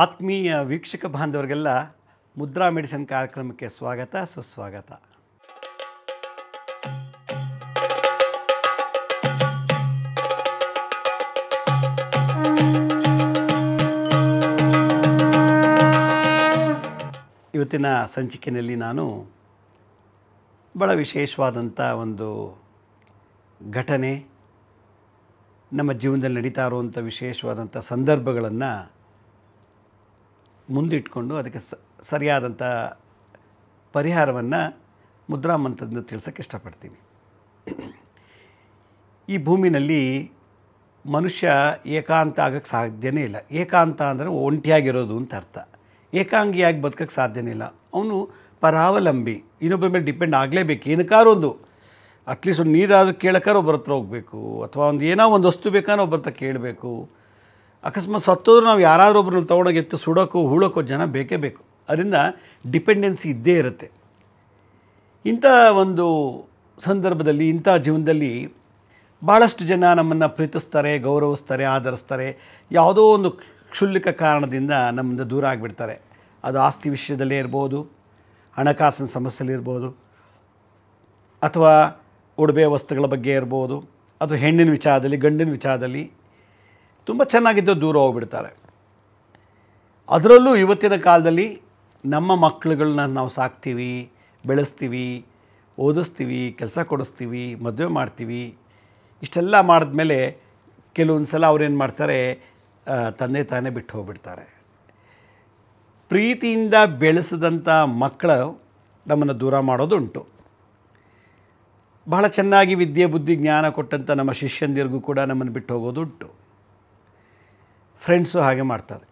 ಆತ್ಮೀಯ ವೀಕ್ಷಕ ಬಾಂಧವರಿಗೆಲ್ಲ ಮುದ್ರಾ ಮೆಡಿಸಿನ್ ಕಾರ್ಯಕ್ರಮಕ್ಕೆ ಸ್ವಾಗತ ಸುಸ್ವಾಗತ ಇವತ್ತಿನ ಸಂಚಿಕೆಯಲ್ಲಿ ನಾನು ಭಾಳ ವಿಶೇಷವಾದಂಥ ಒಂದು ಘಟನೆ ನಮ್ಮ ಜೀವನದಲ್ಲಿ ನಡೀತಾ ಇರುವಂಥ ವಿಶೇಷವಾದಂಥ ಸಂದರ್ಭಗಳನ್ನು ಮುಂದಿಟ್ಕೊಂಡು ಅದಕ್ಕೆ ಸ ಸರಿಯಾದಂಥ ಪರಿಹಾರವನ್ನು ಮುದ್ರಾ ಮಂತ್ರದಿಂದ ತಿಳ್ಸೋಕ್ಕೆ ಇಷ್ಟಪಡ್ತೀನಿ ಈ ಭೂಮಿನಲ್ಲಿ ಮನುಷ್ಯ ಏಕಾಂತ ಆಗೋಕ್ಕೆ ಸಾಧ್ಯನೇ ಇಲ್ಲ ಏಕಾಂತ ಅಂದರೆ ಒಂಟಿಯಾಗಿರೋದು ಅಂತ ಅರ್ಥ ಏಕಾಂಗಿಯಾಗಿ ಬದುಕೋಕ್ಕೆ ಸಾಧ್ಯನೇ ಇಲ್ಲ ಅವನು ಪರಾವಲಂಬಿ ಇನ್ನೊಬ್ಬರ ಮೇಲೆ ಡಿಪೆಂಡ್ ಆಗಲೇಬೇಕು ಏನಕ್ಕಾರು ಒಂದು ಅಟ್ಲೀಸ್ಟ್ ಒಂದು ನೀರಾದರೂ ಕೇಳಕ್ಕಾರು ಒಬ್ಬರ ಹತ್ರ ಹೋಗಬೇಕು ಅಥವಾ ಒಂದು ಏನೋ ಒಂದು ವಸ್ತು ಬೇಕಾದ್ರೆ ಒಬ್ಬರ ಹತ್ರ ಕೇಳಬೇಕು ಅಕಸ್ಮಾತ್ ಸತ್ತೋದ್ರೂ ನಾವು ಯಾರಾದರೂ ಒಬ್ಬರನ್ನ ತೊಗೊಂಡೋಗಿ ಎತ್ತು ಸುಡೋಕ್ಕೋ ಹೂಳೋಕ್ಕೋ ಜನ ಬೇಕೇ ಬೇಕು ಅದರಿಂದ ಡಿಪೆಂಡೆನ್ಸಿ ಇದ್ದೇ ಇರುತ್ತೆ ಇಂಥ ಒಂದು ಸಂದರ್ಭದಲ್ಲಿ ಇಂಥ ಜೀವನದಲ್ಲಿ ಭಾಳಷ್ಟು ಜನ ನಮ್ಮನ್ನು ಪ್ರೀತಿಸ್ತಾರೆ ಗೌರವಿಸ್ತಾರೆ ಆಧರಿಸ್ತಾರೆ ಯಾವುದೋ ಒಂದು ಕ್ಷುಲ್ಲಕ ಕಾರಣದಿಂದ ನಮ್ಮಿಂದ ದೂರ ಆಗಿಬಿಡ್ತಾರೆ ಅದು ಆಸ್ತಿ ವಿಷಯದಲ್ಲೇ ಇರ್ಬೋದು ಹಣಕಾಸಿನ ಸಮಸ್ಯೆಲಿ ಇರ್ಬೋದು ಅಥವಾ ಉಡುಗೆ ವಸ್ತುಗಳ ಬಗ್ಗೆ ಇರ್ಬೋದು ಅಥವಾ ಹೆಣ್ಣಿನ ವಿಚಾರದಲ್ಲಿ ಗಂಡಿನ ವಿಚಾರದಲ್ಲಿ ತುಂಬ ಚೆನ್ನಾಗಿದ್ದು ದೂರ ಹೋಗ್ಬಿಡ್ತಾರೆ ಅದರಲ್ಲೂ ಇವತ್ತಿನ ಕಾಲದಲ್ಲಿ ನಮ್ಮ ಮಕ್ಕಳುಗಳನ್ನ ನಾವು ಸಾಕ್ತೀವಿ ಬೆಳೆಸ್ತೀವಿ ಓದಿಸ್ತೀವಿ ಕೆಲಸ ಕೊಡಿಸ್ತೀವಿ ಮದುವೆ ಮಾಡ್ತೀವಿ ಇಷ್ಟೆಲ್ಲ ಮಾಡಿದ್ಮೇಲೆ ಕೆಲವೊಂದು ಸಲ ಅವ್ರೇನು ಮಾಡ್ತಾರೆ ಆ, ತಂದೆ ತಾನೇ ಬಿಟ್ಟು ಹೋಗ್ಬಿಡ್ತಾರೆ ಪ್ರೀತಿಯಿಂದ ಬೆಳೆಸಿದಂಥ ಮಕ್ಕಳು ನಮ್ಮನ್ನು ದೂರ ಮಾಡೋದುಂಟು ಬಹಳ ಚೆನ್ನಾಗಿ ವಿದ್ಯೆ ಬುದ್ಧಿ ಜ್ಞಾನ ಕೊಟ್ಟಂಥ ನಮ್ಮ ಶಿಷ್ಯಂದಿರಿಗೂ ಕೂಡ ನಮ್ಮನ್ನು ಬಿಟ್ಟು ಹೋಗೋದುಂಟು ಫ್ರೆಂಡ್ಸು ಹಾಗೆ ಮಾಡ್ತಾರೆ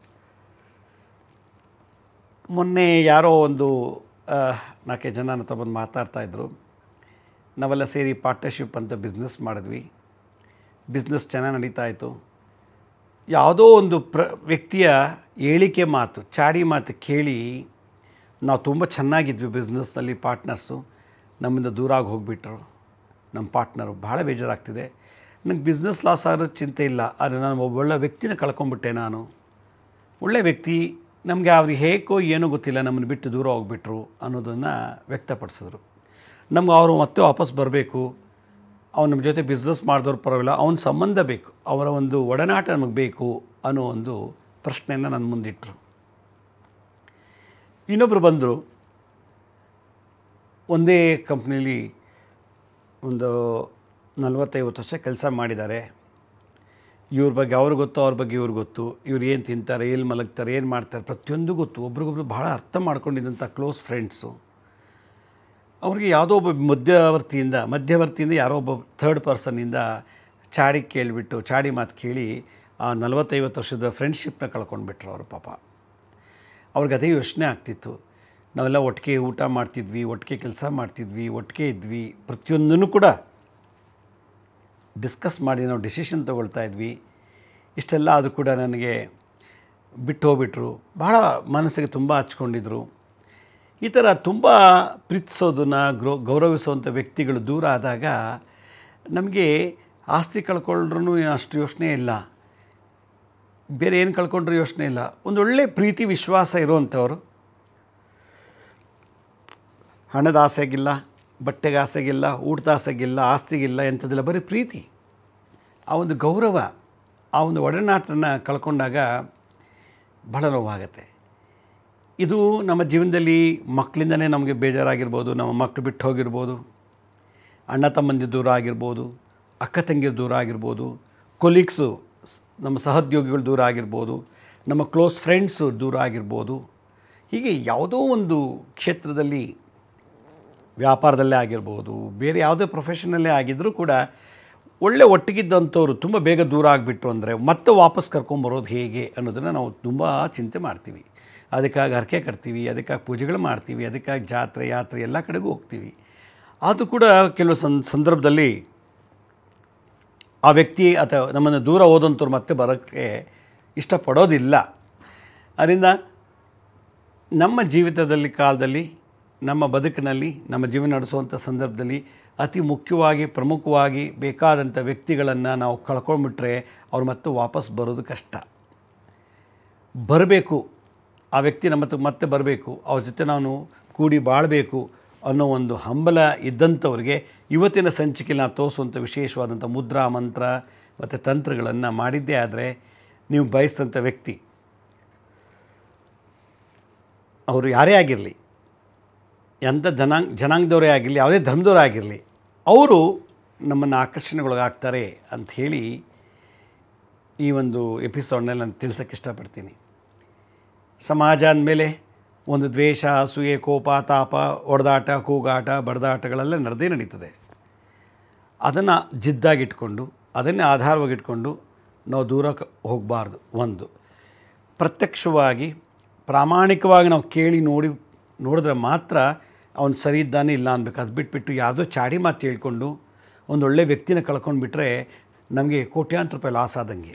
ಮೊನ್ನೆ ಯಾರೋ ಒಂದು ಆ, ನಾಲ್ಕೈದು ಜನ ನನ್ನ ಹತ್ರ ಬಂದು ಮಾತಾಡ್ತಾಯಿದ್ರು ನಾವೆಲ್ಲ ಸೇರಿ ಪಾರ್ಟ್ನರ್ಶಿಪ್ ಅಂತ ಬಿಸ್ನೆಸ್ ಮಾಡಿದ್ವಿ ಬಿಸ್ನೆಸ್ ಚೆನ್ನಾಗಿ ನಡೀತಾ ಇತ್ತು ಯಾವುದೋ ಒಂದು ಪ್ರ ವ್ಯಕ್ತಿಯ ಹೇಳಿಕೆ ಮಾತು ಚಾಡಿ ಮಾತು ಕೇಳಿ ನಾವು ತುಂಬ ಚೆನ್ನಾಗಿದ್ವಿ ಬಿಸ್ನೆಸ್ನಲ್ಲಿ ಪಾರ್ಟ್ನರ್ಸು ನಮ್ಮಿಂದ ದೂರ ಆಗಿ ಹೋಗಿಬಿಟ್ರು ನಮ್ಮ ಪಾರ್ಟ್ನರು ಭಾಳ ಬೇಜಾರಾಗ್ತಿದೆ ನನಗೆ ಬಿಸ್ನೆಸ್ ಲಾಸ್ ಆಗೋದು ಚಿಂತೆ ಇಲ್ಲ ಆದರೆ ನಾನು ಒಬ್ಬ ಒಳ್ಳೆ ವ್ಯಕ್ತಿನ ಕಳ್ಕೊಂಬಿಟ್ಟೆ ನಾನು ಒಳ್ಳೆ ವ್ಯಕ್ತಿ ನಮಗೆ ಅವ್ರಿಗೆ ಹೇಗೋ ಏನೂ ಗೊತ್ತಿಲ್ಲ ನಮ್ಮನ್ನು ಬಿಟ್ಟು ದೂರ ಹೋಗ್ಬಿಟ್ರು ಅನ್ನೋದನ್ನು ವ್ಯಕ್ತಪಡಿಸಿದ್ರು ನಮ್ಗೆ ಅವರು ಮತ್ತೆ ವಾಪಸ್ ಬರಬೇಕು ಅವ್ನು ನಮ್ಮ ಜೊತೆ ಬಿಸ್ನೆಸ್ ಮಾಡಿದವ್ರು ಪರವಾಗಿಲ್ಲ ಅವನ ಸಂಬಂಧ ಬೇಕು ಅವರ ಒಂದು ಒಡನಾಟ ನಮಗೆ ಬೇಕು ಅನ್ನೋ ಒಂದು ಪ್ರಶ್ನೆಯನ್ನು ನನ್ನ ಮುಂದಿಟ್ಟರು ಇನ್ನೊಬ್ಬರು ಬಂದರು ಒಂದೇ ಕಂಪ್ನೀಲಿ ಒಂದು ನಲ್ವತ್ತೈವತ್ತು ವರ್ಷ ಕೆಲಸ ಮಾಡಿದ್ದಾರೆ ಇವ್ರ ಬಗ್ಗೆ ಅವ್ರಿಗೆ ಗೊತ್ತು ಅವ್ರ ಬಗ್ಗೆ ಇವ್ರಿಗೆ ಗೊತ್ತು ಇವ್ರು ಏನು ತಿಂತಾರೆ ಎಲ್ಲಿ ಮಲಗ್ತಾರೆ ಏನು ಮಾಡ್ತಾರೆ ಪ್ರತಿಯೊಂದು ಗೊತ್ತು ಒಬ್ರಿಗೊಬ್ರು ಭಾಳ ಅರ್ಥ ಮಾಡ್ಕೊಂಡಿದ್ದಂಥ ಕ್ಲೋಸ್ ಫ್ರೆಂಡ್ಸು ಅವ್ರಿಗೆ ಯಾವುದೋ ಒಬ್ಬ ಮಧ್ಯವರ್ತಿಯಿಂದ ಮಧ್ಯವರ್ತಿಯಿಂದ ಯಾರೋ ಒಬ್ಬ ಥರ್ಡ್ ಪರ್ಸನ್ನಿಂದ ಚಾಡಿ ಕೇಳಿಬಿಟ್ಟು ಚಾಡಿ ಮಾತು ಕೇಳಿ ಆ ನಲವತ್ತೈವತ್ತು ವರ್ಷದ ಫ್ರೆಂಡ್ಶಿಪ್ನ ಕಳ್ಕೊಂಡ್ಬಿಟ್ರು ಅವರು ಪಾಪ ಅವ್ರಿಗೆ ಅದೇ ಯೋಚನೆ ಆಗ್ತಿತ್ತು ನಾವೆಲ್ಲ ಒಟ್ಟಿಗೆ ಊಟ ಮಾಡ್ತಿದ್ವಿ ಒಟ್ಟಿಗೆ ಕೆಲಸ ಮಾಡ್ತಿದ್ವಿ ಒಟ್ಟಿಗೆ ಇದ್ವಿ ಪ್ರತಿಯೊಂದನ್ನು ಕೂಡ ಡಿಸ್ಕಸ್ ಮಾಡಿ ನಾವು ಡಿಸಿಷನ್ ತೊಗೊಳ್ತಾ ಇದ್ವಿ ಇಷ್ಟೆಲ್ಲ ಅದು ಕೂಡ ನನಗೆ ಬಿಟ್ಟು ಹೋಗ್ಬಿಟ್ರು ಭಾಳ ಮನಸ್ಸಿಗೆ ತುಂಬ ಹಚ್ಕೊಂಡಿದ್ರು ಈ ಥರ ತುಂಬ ಪ್ರೀತಿಸೋದನ್ನು ಗ್ರೋ ಗೌರವಿಸುವಂಥ ವ್ಯಕ್ತಿಗಳು ದೂರ ಆದಾಗ ನಮಗೆ ಆಸ್ತಿ ಕಳ್ಕೊಂಡ್ರೂ ಅಷ್ಟು ಯೋಚನೆ ಇಲ್ಲ ಬೇರೆ ಏನು ಕಳ್ಕೊಂಡ್ರೂ ಯೋಚನೆ ಇಲ್ಲ ಒಂದೊಳ್ಳೆ ಪ್ರೀತಿ ವಿಶ್ವಾಸ ಇರುವಂಥವ್ರು ಹಣದ ಆಸೆಗಿಲ್ಲ ಬಟ್ಟೆಗೆ ಆಸೆಗಿಲ್ಲ ಊಟದ ಆಸೆಗಿಲ್ಲ ಆಸ್ತಿಗಿಲ್ಲ ಎಂಥದ್ದಿಲ್ಲ ಬರೀ ಪ್ರೀತಿ ಆ ಒಂದು ಗೌರವ ಆ ಒಂದು ಒಡನಾಟನ ಕಳ್ಕೊಂಡಾಗ ಬಹಳ ನೋವಾಗತ್ತೆ ಇದು ನಮ್ಮ ಜೀವನದಲ್ಲಿ ಮಕ್ಕಳಿಂದನೇ ನಮಗೆ ಬೇಜಾರಾಗಿರ್ಬೋದು ನಮ್ಮ ಮಕ್ಕಳು ಬಿಟ್ಟು ಹೋಗಿರ್ಬೋದು ಅಣ್ಣ ತಮ್ಮಂದಿ ದೂರ ಆಗಿರ್ಬೋದು ಅಕ್ಕ ತಂಗಿಯರು ದೂರ ಆಗಿರ್ಬೋದು ಕೊಲೀಗ್ಸು ಸ್- ನಮ್ಮ ಸಹೋದ್ಯೋಗಿಗಳು ದೂರ ಆಗಿರ್ಬೋದು ನಮ್ಮ ಕ್ಲೋಸ್ ಫ್ರೆಂಡ್ಸು ದೂರ ಆಗಿರ್ಬೋದು ಹೀಗೆ ಯಾವುದೋ ಒಂದು ಕ್ಷೇತ್ರದಲ್ಲಿ ವ್ಯಾಪಾರದಲ್ಲೇ ಆಗಿರ್ಬೋದು ಬೇರೆ ಯಾವುದೇ ಪ್ರೊಫೆಷನಲ್ಲೇ ಆಗಿದ್ದರೂ ಕೂಡ ಒಳ್ಳೆ ಒಟ್ಟಿಗಿದ್ದಂಥವ್ರು ತುಂಬ ಬೇಗ ದೂರ ಆಗಿಬಿಟ್ರು ಅಂದರೆ ಮತ್ತೆ ವಾಪಸ್ ಕರ್ಕೊಂಬರೋದು ಹೇಗೆ ಅನ್ನೋದನ್ನು ನಾವು ತುಂಬ ಚಿಂತೆ ಮಾಡ್ತೀವಿ ಅದಕ್ಕಾಗಿ ಹರಕೆ ಕಟ್ತೀವಿ ಅದಕ್ಕಾಗಿ ಪೂಜೆಗಳು ಮಾಡ್ತೀವಿ ಅದಕ್ಕಾಗಿ ಜಾತ್ರೆ ಯಾತ್ರೆ ಎಲ್ಲ ಕಡೆಗೂ ಹೋಗ್ತೀವಿ ಅದು ಕೂಡ ಕೆಲವು ಸಂ ಸಂದರ್ಭದಲ್ಲಿ ಆ ವ್ಯಕ್ತಿ ಅಥವಾ ನಮ್ಮನ್ನು ದೂರ ಹೋದಂಥವ್ರು ಮತ್ತೆ ಬರೋಕ್ಕೆ ಇಷ್ಟಪಡೋದಿಲ್ಲ ಅದರಿಂದ ನಮ್ಮ ಜೀವಿತದಲ್ಲಿ ಕಾಲದಲ್ಲಿ ನಮ್ಮ ಬದುಕಿನಲ್ಲಿ ನಮ್ಮ ಜೀವನ ನಡೆಸುವಂಥ ಸಂದರ್ಭದಲ್ಲಿ ಅತಿ ಮುಖ್ಯವಾಗಿ ಪ್ರಮುಖವಾಗಿ ಬೇಕಾದಂಥ ವ್ಯಕ್ತಿಗಳನ್ನು ನಾವು ಕಳ್ಕೊಂಡ್ಬಿಟ್ರೆ ಅವ್ರು ಮತ್ತೆ ವಾಪಸ್ ಬರೋದು ಕಷ್ಟ ಬರಬೇಕು ಆ ವ್ಯಕ್ತಿ ನಮ್ಮ ಹತ್ರ ಮತ್ತೆ ಬರಬೇಕು ಅವ್ರ ಜೊತೆ ನಾನು ಕೂಡಿ ಬಾಳಬೇಕು ಅನ್ನೋ ಒಂದು ಹಂಬಲ ಇದ್ದಂಥವ್ರಿಗೆ ಇವತ್ತಿನ ಸಂಚಿಕೆಯಲ್ಲಿ ನಾನು ತೋರಿಸುವಂಥ ವಿಶೇಷವಾದಂಥ ಮುದ್ರಾ ಮಂತ್ರ ಮತ್ತು ತಂತ್ರಗಳನ್ನು ಮಾಡಿದ್ದೇ ಆದರೆ ನೀವು ಬಯಸಿದಂಥ ವ್ಯಕ್ತಿ ಅವರು ಯಾರೇ ಆಗಿರಲಿ ಎಂಥ ಜನಾಂಗ ಜನಾಂಗದವರೇ ಆಗಿರಲಿ ಯಾವುದೇ ಧರ್ಮದವರೇ ಆಗಿರಲಿ ಅವರು ನಮ್ಮನ್ನು ಆಕರ್ಷಣೆಗೊಳಗಾಗ್ತಾರೆ ಅಂತ ಹೇಳಿ ಈ ಒಂದು ಎಪಿಸೋಡ್ನಲ್ಲಿ ನಾನು ತಿಳಿಸೋಕ್ಕೆ ಇಷ್ಟಪಡ್ತೀನಿ ಸಮಾಜ ಅಂದಮೇಲೆ ಒಂದು ದ್ವೇಷ ಅಸೂಯೆ ಕೋಪ ತಾಪ ಒಡೆದಾಟ ಕೂಗಾಟ ಬಡದಾಟಗಳೆಲ್ಲ ನಡೆದೇ ನಡೀತದೆ ಅದನ್ನು ಜಿದ್ದಾಗಿಟ್ಕೊಂಡು ಅದನ್ನೇ ಆಧಾರವಾಗಿಟ್ಕೊಂಡು ನಾವು ದೂರ ಕ- ಹೋಗಬಾರ್ದು ಒಂದು ಪ್ರತ್ಯಕ್ಷವಾಗಿ ಪ್ರಾಮಾಣಿಕವಾಗಿ ನಾವು ಕೇಳಿ ನೋಡಿ ನೋಡಿದ್ರೆ ಮಾತ್ರ ಅವನು ಸರಿ ಇದ್ದಾನೆ ಇಲ್ಲ ಅನ್ಬೇಕು ಅದು ಬಿಟ್ಬಿಟ್ಟು ಯಾವುದೋ ಚಾಡಿ ಮಾತು ಹೇಳ್ಕೊಂಡು ಒಂದು ಒಳ್ಳೆ ವ್ಯಕ್ತಿನ ಕಳ್ಕೊಂಡು ಬಿಟ್ಟರೆ ನಮಗೆ ಕೋಟ್ಯಾಂತರ ರೂಪಾಯಿ ಲಾಸ್ ಆದಂಗೆ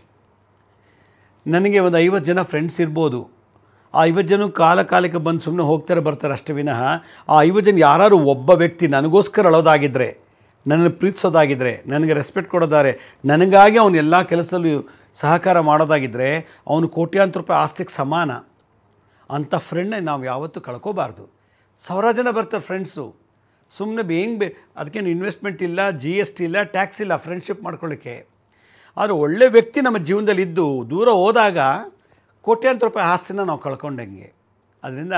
ನನಗೆ ಒಂದು ಐವತ್ತು ಜನ ಫ್ರೆಂಡ್ಸ್ ಇರ್ಬೋದು ಆ ಐವತ್ತು ಜನ ಕಾಲ ಕಾಲಕ್ಕೆ ಬಂದು ಸುಮ್ಮನೆ ಹೋಗ್ತಾರೆ ಬರ್ತಾರೆ ಅಷ್ಟೇ ವಿನಃ ಆ ಐವತ್ತು ಜನ ಯಾರು ಒಬ್ಬ ವ್ಯಕ್ತಿ ನನಗೋಸ್ಕರ ಅಳೋದಾಗಿದ್ದರೆ ನನ್ನನ್ನು ಪ್ರೀತಿಸೋದಾಗಿದ್ದರೆ ನನಗೆ ರೆಸ್ಪೆಕ್ಟ್ ಕೊಡೋದಾರೆ ನನಗಾಗಿ ಅವನು ಎಲ್ಲ ಕೆಲಸದಲ್ಲೂ ಸಹಕಾರ ಮಾಡೋದಾಗಿದ್ದರೆ ಅವನು ಕೋಟ್ಯಾಂತರ ರೂಪಾಯಿ ಆಸ್ತಿಗೆ ಸಮಾನ ಅಂಥ ಫ್ರೆಂಡ್ನ ನಾವು ಯಾವತ್ತೂ ಕಳ್ಕೋಬಾರ್ದು ಸಾವಿರಾರು ಜನ ಬರ್ತಾರೆ ಫ್ರೆಂಡ್ಸು ಸುಮ್ಮನೆ ಹೆಂಗೆ ಬೇ ಅದಕ್ಕೇನು ಇನ್ವೆಸ್ಟ್ಮೆಂಟ್ ಇಲ್ಲ ಜಿ ಎಸ್ ಟಿ ಇಲ್ಲ ಟ್ಯಾಕ್ಸ್ ಇಲ್ಲ ಫ್ರೆಂಡ್ಶಿಪ್ ಮಾಡ್ಕೊಳ್ಳಿಕ್ಕೆ ಆದರೆ ಒಳ್ಳೆ ವ್ಯಕ್ತಿ ನಮ್ಮ ಜೀವನದಲ್ಲಿ ಇದ್ದು ದೂರ ಹೋದಾಗ ಕೋಟ್ಯಾಂತರ ರೂಪಾಯಿ ಆಸ್ತಿನ ನಾವು ಕಳ್ಕೊಂಡಂಗೆ ಅದರಿಂದ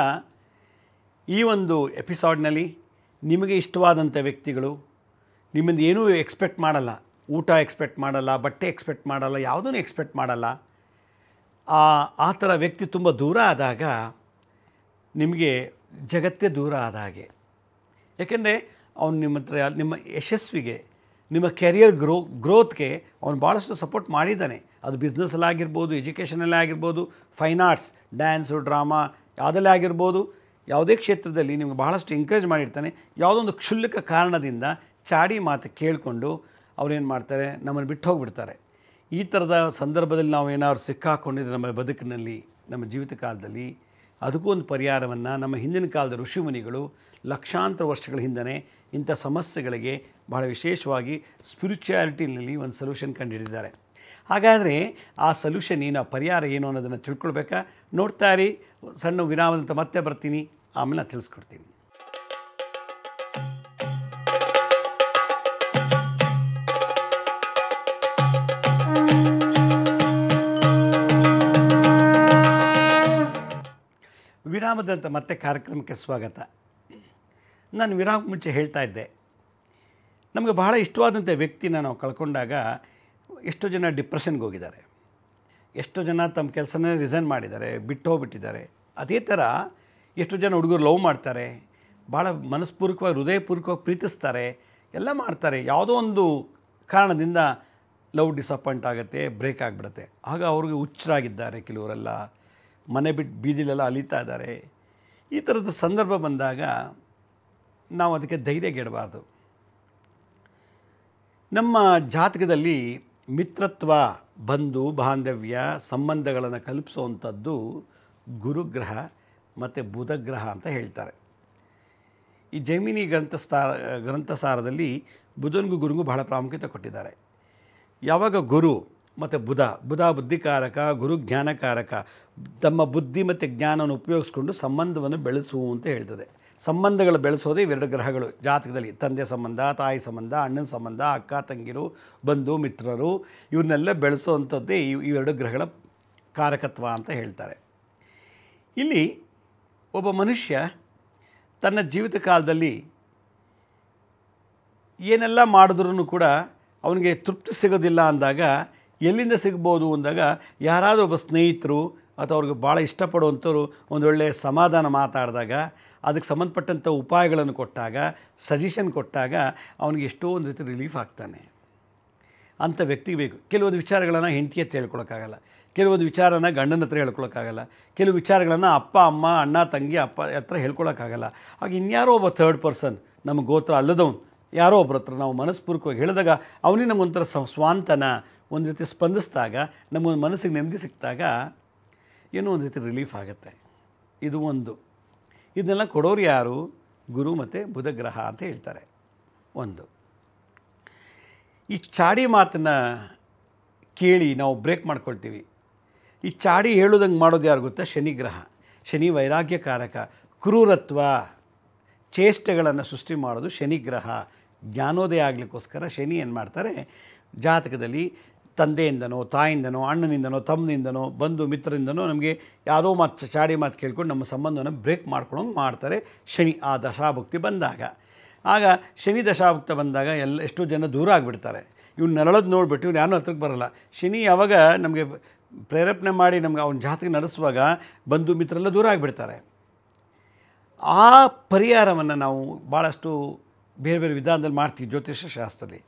ಈ ಒಂದು ಎಪಿಸೋಡ್ನಲ್ಲಿ ನಿಮಗೆ ಇಷ್ಟವಾದಂಥ ವ್ಯಕ್ತಿಗಳು ನಿಮ್ಮಿಂದ ಏನೂ ಎಕ್ಸ್ಪೆಕ್ಟ್ ಮಾಡಲ್ಲ ಊಟ ಎಕ್ಸ್ಪೆಕ್ಟ್ ಮಾಡಲ್ಲ ಬಟ್ಟೆ ಎಕ್ಸ್ಪೆಕ್ಟ್ ಮಾಡಲ್ಲ ಯಾವುದೂ ಎಕ್ಸ್ಪೆಕ್ಟ್ ಮಾಡಲ್ಲ ಆ ಆ ಥರ ವ್ಯಕ್ತಿ ತುಂಬ ದೂರ ಆದಾಗ ನಿಮಗೆ ಜಗತ್ತೇ ದೂರ ಆದ ಹಾಗೆ ಯಾಕೆಂದರೆ ಅವನು ನಿಮ್ಮ ಹತ್ರ ನಿಮ್ಮ ಯಶಸ್ವಿಗೆ ನಿಮ್ಮ ಕೆರಿಯರ್ ಗ್ರೋ ಗ್ರೋತ್ಗೆ ಅವನು ಭಾಳಷ್ಟು ಸಪೋರ್ಟ್ ಮಾಡಿದ್ದಾನೆ ಅದು ಬಿಸ್ನೆಸ್ಸಲ್ಲಿ ಆಗಿರ್ಬೋದು ಎಜುಕೇಷನಲ್ಲೇ ಆಗಿರ್ಬೋದು ಫೈನ್ ಆರ್ಟ್ಸ್ ಡ್ಯಾನ್ಸು ಡ್ರಾಮಾ ಯಾವುದಲ್ಲೇ ಆಗಿರ್ಬೋದು ಯಾವುದೇ ಕ್ಷೇತ್ರದಲ್ಲಿ ನಿಮಗೆ ಬಹಳಷ್ಟು ಎಂಕರೇಜ್ ಮಾಡಿರ್ತಾನೆ ಯಾವುದೋ ಒಂದು ಕ್ಷುಲ್ಲಕ ಕಾರಣದಿಂದ ಚಾಡಿ ಮಾತು ಕೇಳಿಕೊಂಡು ಅವ್ರೇನು ಮಾಡ್ತಾರೆ ನಮ್ಮನ್ನು ಬಿಟ್ಟು ಹೋಗಿಬಿಡ್ತಾರೆ ಈ ಥರದ ಸಂದರ್ಭದಲ್ಲಿ ನಾವು ಏನಾದ್ರು ಸಿಕ್ಕಾಕೊಂಡಿದ್ರೆ ನಮ್ಮ ಬದುಕಿನಲ್ಲಿ ನಮ್ಮ ಜೀವಿತ ಕಾಲದಲ್ಲಿ ಅದಕ್ಕೂ ಒಂದು ಪರಿಹಾರವನ್ನು ನಮ್ಮ ಹಿಂದಿನ ಕಾಲದ ಋಷಿಮುನಿಗಳು ಲಕ್ಷಾಂತರ ವರ್ಷಗಳ ಹಿಂದನೇ ಇಂಥ ಸಮಸ್ಯೆಗಳಿಗೆ ಬಹಳ ವಿಶೇಷವಾಗಿ ಸ್ಪಿರಿಚುಯಾಲಿಟಿನಲ್ಲಿ ಒಂದು ಸೊಲ್ಯೂಷನ್ ಕಂಡುಹಿಡಿದಿದ್ದಾರೆ ಹಾಗಾದರೆ ಆ ಸೊಲ್ಯೂಷನ್ ಏನು ಆ ಪರಿಹಾರ ಏನು ಅನ್ನೋದನ್ನು ತಿಳ್ಕೊಳ್ಬೇಕಾ ನೋಡ್ತಾ ಇರಿ ಸಣ್ಣ ವಿರಾಮದಂತ ಮತ್ತೆ ಬರ್ತೀನಿ ಆಮೇಲೆ ನಾನು ತಿಳಿಸ್ಕೊಡ್ತೀನಿ ವಿರಾಮದಂತ ಮತ್ತೆ ಕಾರ್ಯಕ್ರಮಕ್ಕೆ ಸ್ವಾಗತ ನಾನು ವಿರಾಮ ಮುಂಚೆ ಹೇಳ್ತಾ ಇದ್ದೆ ನಮಗೆ ಬಹಳ ಇಷ್ಟವಾದಂಥ ವ್ಯಕ್ತಿನ ನಾವು ಕಳ್ಕೊಂಡಾಗ ಎಷ್ಟೋ ಜನ ಡಿಪ್ರೆಷನ್ಗೆ ಹೋಗಿದ್ದಾರೆ ಎಷ್ಟೋ ಜನ ತಮ್ಮ ಕೆಲಸನೇ ರಿಸೈನ್ ಮಾಡಿದ್ದಾರೆ ಬಿಟ್ಟು ಹೋಗ್ಬಿಟ್ಟಿದ್ದಾರೆ ಅದೇ ಥರ ಎಷ್ಟೋ ಜನ ಹುಡುಗರು ಲವ್ ಮಾಡ್ತಾರೆ ಭಾಳ ಮನಸ್ಪೂರ್ವಕವಾಗಿ ಹೃದಯಪೂರ್ವಕವಾಗಿ ಪ್ರೀತಿಸ್ತಾರೆ ಎಲ್ಲ ಮಾಡ್ತಾರೆ ಯಾವುದೋ ಒಂದು ಕಾರಣದಿಂದ ಲವ್ ಡಿಸಪಾಯಿಂಟ್ ಆಗುತ್ತೆ ಬ್ರೇಕ್ ಆಗಿಬಿಡುತ್ತೆ ಆಗ ಅವ್ರಿಗೆ ಹುಚ್ಚರಾಗಿದ್ದಾರೆ ಕೆಲವರೆಲ್ಲ ಮನೆ ಬಿಟ್ಟು ಬೀದಿಲೆಲ್ಲ ಅಲಿತಾ ಇದ್ದಾರೆ ಈ ಥರದ ಸಂದರ್ಭ ಬಂದಾಗ ನಾವು ಅದಕ್ಕೆ ಧೈರ್ಯಗೆಡಬಾರ್ದು ನಮ್ಮ ಜಾತಕದಲ್ಲಿ ಮಿತ್ರತ್ವ ಬಂಧು ಬಾಂಧವ್ಯ ಸಂಬಂಧಗಳನ್ನು ಕಲ್ಪಿಸುವಂಥದ್ದು ಗುರುಗ್ರಹ ಮತ್ತು ಬುಧಗ್ರಹ ಅಂತ ಹೇಳ್ತಾರೆ ಈ ಜೈಮಿನಿ ಗ್ರಂಥಸಾರ ಗ್ರಂಥಸಾರದಲ್ಲಿ ಬುಧನಿಗೂ ಗುರುಗೂ ಬಹಳ ಪ್ರಾಮುಖ್ಯತೆ ಕೊಟ್ಟಿದ್ದಾರೆ ಯಾವಾಗ ಗುರು ಮತ್ತು ಬುಧ ಬುಧ ಬುದ್ಧಿಕಾರಕ ಗುರು ಜ್ಞಾನಕಾರಕ ತಮ್ಮ ಬುದ್ಧಿ ಮತ್ತು ಜ್ಞಾನವನ್ನು ಉಪಯೋಗಿಸ್ಕೊಂಡು ಸಂಬಂಧವನ್ನು ಬೆಳೆಸು ಅಂತ ಹೇಳ್ತದೆ ಸಂಬಂಧಗಳು ಬೆಳೆಸೋದೇ ಇವೆರಡು ಗ್ರಹಗಳು ಜಾತಕದಲ್ಲಿ ತಂದೆ ಸಂಬಂಧ ತಾಯಿ ಸಂಬಂಧ ಅಣ್ಣನ ಸಂಬಂಧ ಅಕ್ಕ ತಂಗಿರು ಬಂಧು ಮಿತ್ರರು ಇವನ್ನೆಲ್ಲ ಬೆಳೆಸುವಂಥದ್ದೇ ಇವ್ ಇವೆರಡು ಗ್ರಹಗಳ ಕಾರಕತ್ವ ಅಂತ ಹೇಳ್ತಾರೆ ಇಲ್ಲಿ ಒಬ್ಬ ಮನುಷ್ಯ ತನ್ನ ಜೀವಿತ ಕಾಲದಲ್ಲಿ ಏನೆಲ್ಲ ಮಾಡಿದ್ರೂ ಕೂಡ ಅವನಿಗೆ ತೃಪ್ತಿ ಸಿಗೋದಿಲ್ಲ ಅಂದಾಗ ಎಲ್ಲಿಂದ ಸಿಗ್ಬೋದು ಅಂದಾಗ ಯಾರಾದರೂ ಒಬ್ಬ ಸ್ನೇಹಿತರು ಅಥವಾ ಅವ್ರಿಗೆ ಭಾಳ ಇಷ್ಟಪಡುವಂಥವ್ರು ಒಂದೊಳ್ಳೆ ಸಮಾಧಾನ ಮಾತಾಡಿದಾಗ ಅದಕ್ಕೆ ಸಂಬಂಧಪಟ್ಟಂಥ ಉಪಾಯಗಳನ್ನು ಕೊಟ್ಟಾಗ ಸಜೆಷನ್ ಕೊಟ್ಟಾಗ ಅವನಿಗೆ ಎಷ್ಟೋ ಒಂದು ರೀತಿ ರಿಲೀಫ್ ಆಗ್ತಾನೆ ಅಂಥ ವ್ಯಕ್ತಿಗೆ ಬೇಕು ಕೆಲವೊಂದು ವಿಚಾರಗಳನ್ನು ಹೆಂಡತಿ ಹತ್ರ ಹೇಳ್ಕೊಳಕ್ಕಾಗಲ್ಲ ಕೆಲವೊಂದು ವಿಚಾರನ ಗಂಡನ ಹತ್ರ ಹೇಳ್ಕೊಳಕ್ಕಾಗಲ್ಲ ಕೆಲವು ವಿಚಾರಗಳನ್ನು ಅಪ್ಪ ಅಮ್ಮ ಅಣ್ಣ ತಂಗಿ ಅಪ್ಪ ಹತ್ರ ಹೇಳ್ಕೊಳಕ್ಕಾಗಲ್ಲ ಆಗ ಇನ್ಯಾರೋ ಒಬ್ಬ ಥರ್ಡ್ ಪರ್ಸನ್ ನಮ್ಮ ಗೋತ್ರ ಅಲ್ಲದವನು ಯಾರೋ ಒಬ್ಬರ ಹತ್ರ ನಾವು ಮನಸ್ಪೂರ್ವಕವಾಗಿ ಹೇಳಿದಾಗ ಅವನಿಗೆ ನಮಗೊಂಥರ ಸ- ಸ್ವಾಂತನ ಒಂದು ರೀತಿ ಸ್ಪಂದಿಸಿದಾಗ ನಮಗೊಂದು ಮನಸ್ಸಿಗೆ ನೆಮ್ಮದಿ ಸಿಕ್ಕಿದಾಗ ಏನೋ ಒಂದು ರೀತಿ ರಿಲೀಫ್ ಆಗುತ್ತೆ ಇದು ಒಂದು ಇದನ್ನೆಲ್ಲ ಕೊಡೋರು ಯಾರು ಗುರು ಮತ್ತು ಬುಧಗ್ರಹ ಅಂತ ಹೇಳ್ತಾರೆ ಒಂದು ಈ ಚಾಡಿ ಮಾತನ್ನು ಕೇಳಿ ನಾವು ಬ್ರೇಕ್ ಮಾಡ್ಕೊಳ್ತೀವಿ ಈ ಚಾಡಿ ಹೇಳೋದಂಗೆ ಮಾಡೋದು ಯಾರು ಗೊತ್ತಾ ಶನಿಗ್ರಹ ಶನಿ ವೈರಾಗ್ಯಕಾರಕ ಕ್ರೂರತ್ವ ಚೇಷ್ಟೆಗಳನ್ನು ಸೃಷ್ಟಿ ಮಾಡೋದು ಶನಿಗ್ರಹ ಜ್ಞಾನೋದಯ ಆಗಲಿಕ್ಕೋಸ್ಕರ ಶನಿ ಏನು ಮಾಡ್ತಾರೆ ಜಾತಕದಲ್ಲಿ ತಂದೆಯಿಂದನೋ ತಾಯಿಂದನೋ ಅಣ್ಣನಿಂದನೋ ತಮ್ಮನಿಂದನೋ ಬಂಧು ಮಿತ್ರರಿಂದನೋ ನಮಗೆ ಯಾರೋ ಮಾತು ಚಾಡಿ ಮಾತು ಕೇಳ್ಕೊಂಡು ನಮ್ಮ ಸಂಬಂಧವನ್ನು ಬ್ರೇಕ್ ಮಾಡ್ಕೊಳ್ಳೋಂಗೆ ಮಾಡ್ತಾರೆ ಶನಿ ಆ ದಶಾಭುಕ್ತಿ ಬಂದಾಗ ಆಗ ಶನಿ ದಶಾಭುಕ್ತ ಬಂದಾಗ ಎಲ್ಲ ಎಷ್ಟೋ ಜನ ದೂರ ಆಗಿಬಿಡ್ತಾರೆ ಇವ್ನು ನರಳೋದು ನೋಡಿಬಿಟ್ಟು ಇವ್ನು ಯಾರೂ ಹತ್ರಕ್ಕೆ ಬರಲ್ಲ ಶನಿ ಯಾವಾಗ ನಮಗೆ ಪ್ರೇರೇಪಣೆ ಮಾಡಿ ನಮ್ಗೆ ಅವ್ನ ಜಾತಕ ನಡೆಸುವಾಗ ಬಂಧು ಮಿತ್ರರೆಲ್ಲ ದೂರ ಆಗಿಬಿಡ್ತಾರೆ ಆ ಪರಿಹಾರವನ್ನು ನಾವು ಭಾಳಷ್ಟು ಬೇರೆ ಬೇರೆ ವಿಧಾನದಲ್ಲಿ ಮಾಡ್ತೀವಿ ಜ್ಯೋತಿಷ್ಯ ಶಾಸ್ತ್ರದಲ್ಲಿ